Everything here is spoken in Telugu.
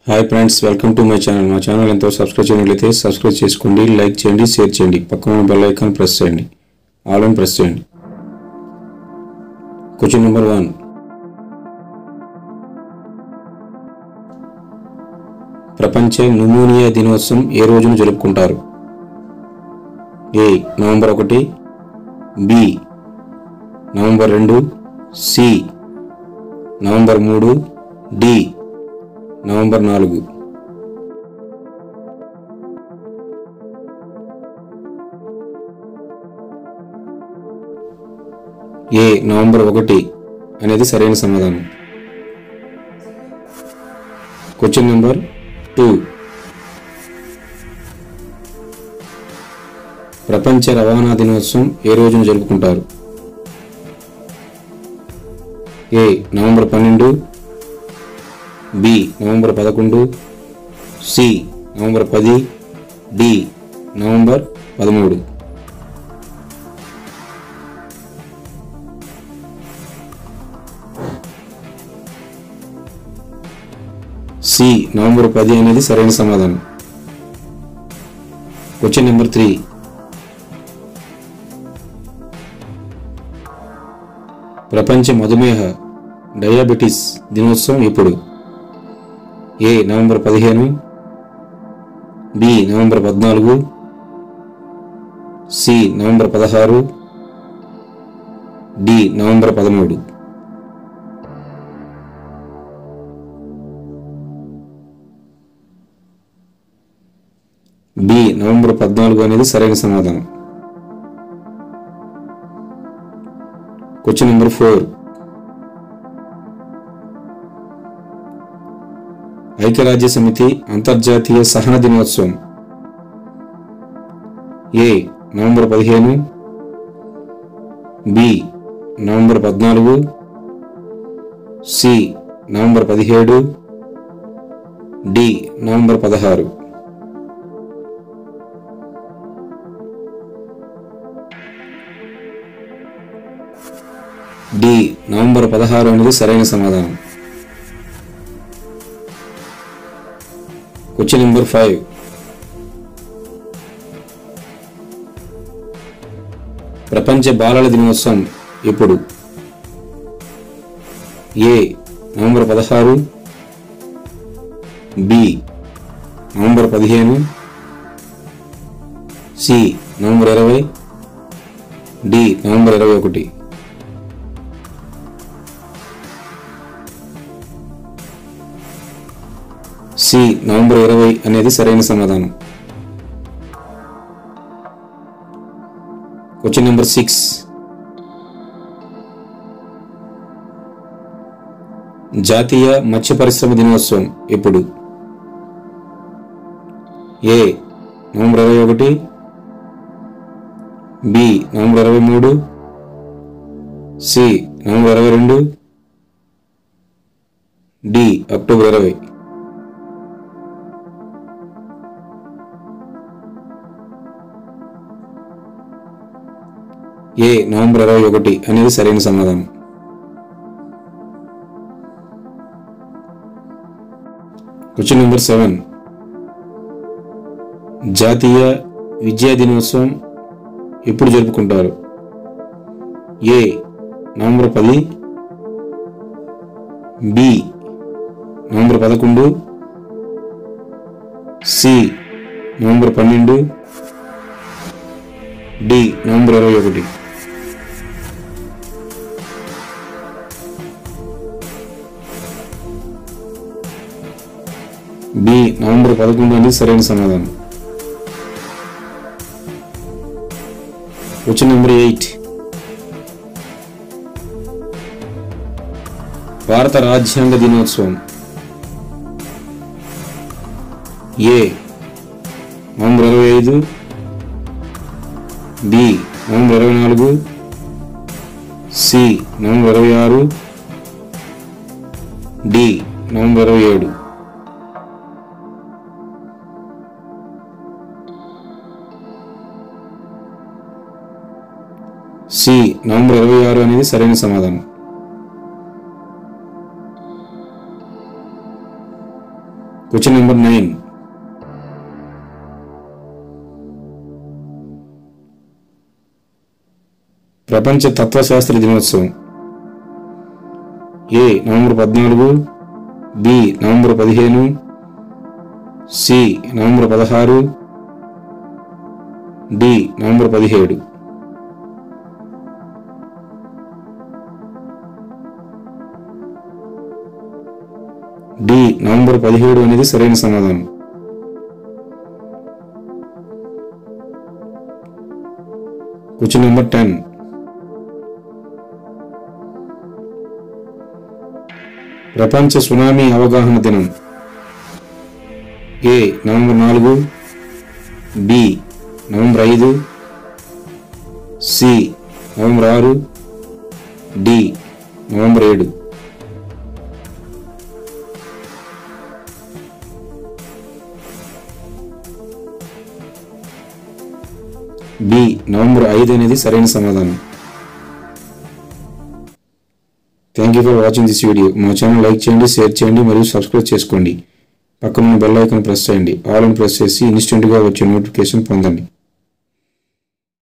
hi friends welcome to my channel మా ఛానల్ ఎంతో సబ్స్క్రైబ్ చేయనట్లయితే సబ్స్క్రైబ్ చేసుకోండి లైక్ చేయండి షేర్ చేయండి పక్కన ఉన్న బెల్ ఐకాన్ ప్రెస్ చేయండి ఆల్ అని ప్రెస్ చేయండి క్వశ్చన్ నెంబర్ వన్ ప్రపంచ న్యూమోనియా దినోత్సవం ఏ రోజున జరుపుకుంటారు ఏ నవంబర్ ఒకటి బి నవంబర్ రెండు సి నవంబర్ మూడు డి నవంబర్ నాలుగు ఏ నవంబర్ ఒకటి అనేది సరైన సమాధానం క్వశ్చన్ నెంబర్ టూ ప్రపంచ రవాణా దినోత్సవం ఏ రోజున జరుపుకుంటారు ఏ నవంబర్ పన్నెండు బి నవంబర్ పదకొండు సి నవంబర్ పది డి నవంబర్ పదమూడు సి నవంబర్ పది అనేది సరైన సమాధానం క్వశ్చన్ నెంబర్ త్రీ ప్రపంచ మధుమేహ డయాబెటీస్ దినోత్సవం ఎప్పుడు ఏ నవంబర్ పదిహేను బి నవంబర్ పద్నాలుగు సి నవంబర్ పదహారు డి నవంబర్ పదమూడు బి నవంబర్ పద్నాలుగు అనేది సరైన సమాధానం క్వశ్చన్ నెంబర్ ఫోర్ ఐక్యరాజ్య సమితి అంతర్జాతీయ సహన దినోత్సవం ఏ నవంబర్ పదిహేను బి నవంబర్ పద్నాలుగు సి నవంబర్ పదిహేడు డి నవంబర్ పదహారు డి నవంబర్ పదహారు అనేది సరైన సమాధానం క్వశ్చన్ నెంబర్ ఫైవ్ ప్రపంచ బాలల దినోత్సవం ఎప్పుడు ఏ నవంబర్ పదహారు బి నవంబర్ పదిహేను సి నవంబర్ ఇరవై డి నవంబర్ ఇరవై ఒకటి సి నవంబర్ ఇరవై అనేది సరైన సమాధానం క్వశ్చన్ నెంబర్ సిక్స్ జాతీయ మత్స్య పరిశ్రమ దినోత్సవం ఎప్పుడు ఏ నవంబర్ ఇరవై ఒకటి బి నవంబర్ ఇరవై మూడు సి నవంబర్ ఇరవై రెండు డి అక్టోబర్ ఇరవై ఏ నవంబర్ ఇరవై ఒకటి అనేది సరైన సమాధానం క్వశ్చన్ నెంబర్ సెవెన్ జాతీయ విద్యా దినోత్సవం ఎప్పుడు జరుపుకుంటారు ఏ నవంబర్ పది బి నవంబర్ పదకొండు సి నవంబర్ పన్నెండు డి నవంబర్ ఇరవై ఒకటి బి నవంబర్ పదకొండు అనేది సరైన సమాధానం క్వశ్చన్ నెంబర్ ఎయిట్ భారత రాజ్యాంగ దినోత్సవం ఏ నవంబర్ ఇరవై ఐదు బి నవంబర్ ఇరవై నాలుగు సి నవంబర్ ఇరవై ఆరు డి నవంబర్ ఇరవై ఏడు సి నవంబర్ ఇరవై ఆరు అనేది సరైన సమాధానం క్వశ్చన్ నెంబర్ నైన్ ప్రపంచ తత్వశాస్త్ర దినోత్సవం ఏ నవంబర్ పద్నాలుగు బి నవంబర్ పదిహేను సి నవంబర్ పదహారు డి నవంబర్ పదిహేడు డి నవంబర్ పదిహేడు అనేది సరైన సమాధానం క్వశ్చన్ నెంబర్ టెన్ ప్రపంచ సునామీ అవగాహన దినం ఏ నవంబర్ నాలుగు బి నవంబర్ ఐదు సి నవంబర్ ఆరు డి నవంబర్ ఏడు బి నవంబర్ ఐదు అనేది సరైన సమాధానం thank you for watching this video మా ఛానల్ లైక్ చేయండి షేర్ చేయండి మరియు సబ్స్క్రైబ్ చేసుకోండి పక్కన బెల్ ఐకాన్ ప్రెస్ చేయండి ఆల్ అని ప్రెస్ చేసి ఇన్స్టెంట్గా వచ్చే నోటిఫికేషన్ పొందండి